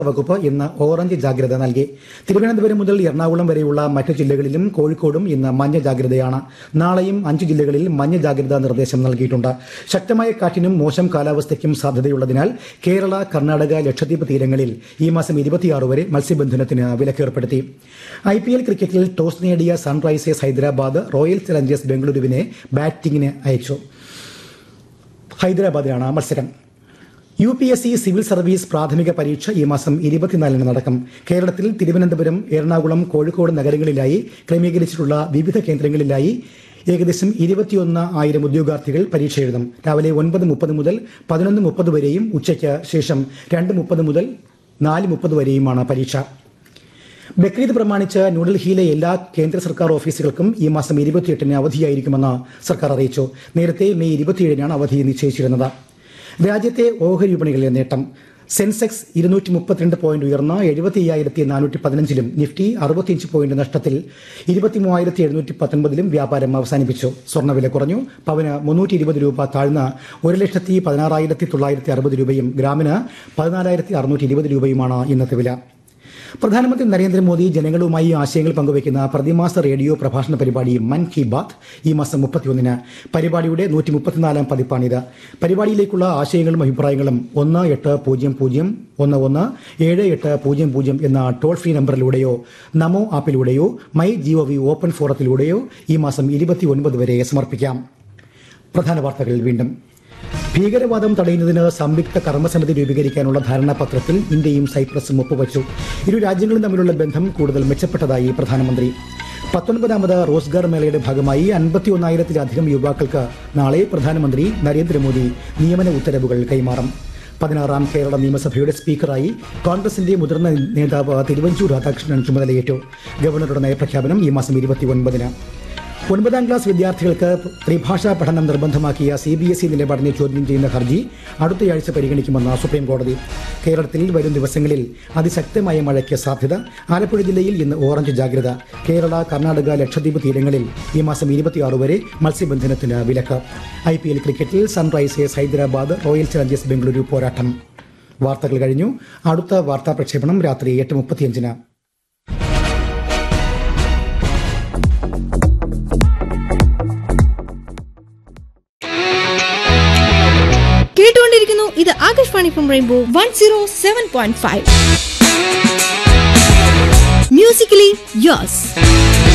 വകുപ്പ് ഇന്ന് ഓറഞ്ച് ജാഗ്രത നൽകി തിരുവനന്തപുരം മുതൽ എറണാകുളം വരെയുള്ള മറ്റു ജില്ലകളിലും കോഴിക്കോടും ഇന്ന് മഞ്ഞ ജാഗ്രതയാണ് നാളെയും അഞ്ച് ജില്ലകളിൽ മഞ്ഞ ജാഗ്രതാ നിർദ്ദേശം നൽകിയിട്ടുണ്ട് ശക്തമായ കാറ്റിനും മോശം കാലാവസ്ഥയ്ക്കും സാധ്യതയുള്ളതിനാൽ കേരള കർണാടക ലക്ഷദ്വീപ് തീരങ്ങളിൽ ഈ മാസം ഇരുപത്തിയാറ് വരെ മത്സ്യബന്ധനത്തിന് വിലക്കേർപ്പെടുത്തി ഐ പി എൽ ക്രിക്കറ്റിൽ ടോസ് നേടിയ സൺറൈസേഴ്സ് ഹൈദരാബാദ് റോയൽ ചലഞ്ചേഴ്സ് ബംഗളൂരുവിനെ ബാറ്റിംഗിന് അയച്ചു ഹൈദരാബാദിലാണ് മത്സരം U P S C civil service പ്രാഥമിക പരീക്ഷ ഈ മാസം ഇരുപത്തിനാലിന് നടക്കും കേരളത്തിൽ തിരുവനന്തപുരം എറണാകുളം കോഴിക്കോട് നഗരങ്ങളിലായി ക്രമീകരിച്ചിട്ടുള്ള വിവിധ കേന്ദ്രങ്ങളിലായി ഏകദേശം ഇരുപത്തിയൊന്ന് ആയിരം ഉദ്യോഗാർത്ഥികൾ പരീക്ഷ എഴുതും രാവിലെ ഒൻപത് മുപ്പത് മുതൽ പതിനൊന്ന് മുപ്പത് വരെയും ഉച്ചയ്ക്ക് ശേഷം രണ്ട് മുപ്പത് മുതൽ നാല് മുപ്പത് വരെയുമാണ് പരീക്ഷ ബക്രീദ് പ്രമാണിച്ച് ന്യൂഡൽഹിയിലെ എല്ലാ കേന്ദ്ര സർക്കാർ ഓഫീസുകൾക്കും ഈ മാസം ഇരുപത്തിയെട്ടിന് അവധിയായിരിക്കുമെന്ന് സർക്കാർ അറിയിച്ചു നേരത്തെ മെയ് ഇരുപത്തിയേഴിനാണ് അവധി നിശ്ചയിച്ചിരുന്നത് രാജ്യത്തെ ഓഹരി വിപണികളിലെ നേട്ടം സെൻസെക്സ് ഇരുന്നൂറ്റി മുപ്പത്തിരണ്ട് പോയിന്റ് ഉയർന്ന എഴുപത്തി അയ്യായിരത്തി നാനൂറ്റി പതിനഞ്ചിലും നിഫ്റ്റി അറുപത്തിയഞ്ച് പോയിന്റ് നഷ്ടത്തിൽ ഇരുപത്തി മൂവായിരത്തി എഴുന്നൂറ്റി പത്തൊൻപതിലും വ്യാപാരം അവസാനിപ്പിച്ചു സ്വർണ്ണവില കുറഞ്ഞു പവന് മുന്നൂറ്റി ഇരുപത് രൂപ താഴ്ന്ന് ഒരു ലക്ഷത്തി പതിനാറായിരത്തി തൊള്ളായിരത്തി അറുപത് രൂപയും ഗ്രാമിന് പതിനാലായിരത്തി അറുന്നൂറ്റി ഇരുപത് രൂപയുമാണ് ഇന്നത്തെ വില പ്രധാനമന്ത്രി നരേന്ദ്രമോദി ജനങ്ങളുമായി ആശയങ്ങൾ പങ്കുവയ്ക്കുന്ന പ്രതിമാസ റേഡിയോ പ്രഭാഷണ പരിപാടി മൻ കി ബാത്ത് ഈ മാസം മുപ്പത്തിയൊന്നിന് പരിപാടിയുടെ നൂറ്റി മുപ്പത്തിനാലാം പതിപ്പാണിത് പരിപാടിയിലേക്കുള്ള ആശയങ്ങളും അഭിപ്രായങ്ങളും ഒന്ന് എട്ട് പൂജ്യം പൂജ്യം ഒന്ന് ഒന്ന് ഏഴ് എട്ട് പൂജ്യം പൂജ്യം എന്ന ടോൾ ഫ്രീ നമ്പറിലൂടെയോ നമോ ആപ്പിലൂടെയോ മൈ ജിഒ വി ഓപ്പൺ ഫോറത്തിലൂടെയോ ഈ മാസം ഇരുപത്തിയൊൻപത് വരെ സമർപ്പിക്കാം പ്രധാന വാർത്തകൾ വീണ്ടും ഭീകരവാദം തടയുന്നതിന് സംയുക്ത കർമ്മസമിതി രൂപീകരിക്കാനുള്ള ധാരണാപത്രത്തിൽ ഇന്ത്യയും സൈപ്രസും ഒപ്പുവച്ചു ഇരു രാജ്യങ്ങളും തമ്മിലുള്ള ബന്ധം കൂടുതൽ മെച്ചപ്പെട്ടതായി പ്രധാനമന്ത്രി പത്തൊൻപതാമത് റോസ്ഗാർ മേളയുടെ ഭാഗമായി അൻപത്തിയൊന്നായിരത്തിലധികം യുവാക്കൾക്ക് നാളെ പ്രധാനമന്ത്രി നരേന്ദ്രമോദി നിയമന ഉത്തരവുകൾ കൈമാറും പതിനാറാം കേരള നിയമസഭയുടെ സ്പീക്കറായി കോൺഗ്രസിന്റെ മുതിർന്ന നേതാവ് തിരുവഞ്ചൂർ രാധാകൃഷ്ണൻ ചുമതലയേറ്റു ഗവർണറുടെ നയപ്രഖ്യാപനം ഈ മാസം ഇരുപത്തിയൊൻപതിന് ഒൻപതാം ക്ലാസ് വിദ്യാർത്ഥികൾക്ക് ത്രിഭാഷാ പഠനം നിർബന്ധമാക്കിയ സി ബി എസ് ഇ നിലപാടിനെ ചോദ്യം ചെയ്യുന്ന ഹർജി അടുത്തയാഴ്ച പരിഗണിക്കുമെന്ന് സുപ്രീം കോടതി കേരളത്തിൽ വരും ദിവസങ്ങളിൽ അതിശക്തമായ മഴയ്ക്ക് സാധ്യത ആലപ്പുഴ ജില്ലയിൽ ഇന്ന് ഓറഞ്ച് ജാഗ്രത കേരള കർണാടക ലക്ഷദ്വീപ് തീരങ്ങളിൽ ഈ മാസം ഇരുപത്തിയാറ് വരെ മത്സ്യബന്ധനത്തിന് വിലക്ക് ഐ പി എൽ ക്രിക്കറ്റിൽ sunrisers Hyderabad royal challengers Bengaluru പോരാട്ടം വാർത്തകൾ കഴിഞ്ഞു അടുത്ത വാർത്താ പ്രക്ഷേപണം രാത്രി എട്ട് മുപ്പത്തിയഞ്ചിന് കേട്ടുകൊണ്ടിരിക്കുന്നു ഇത് Akashvani from rainbow one zero seven point five musically യോസ്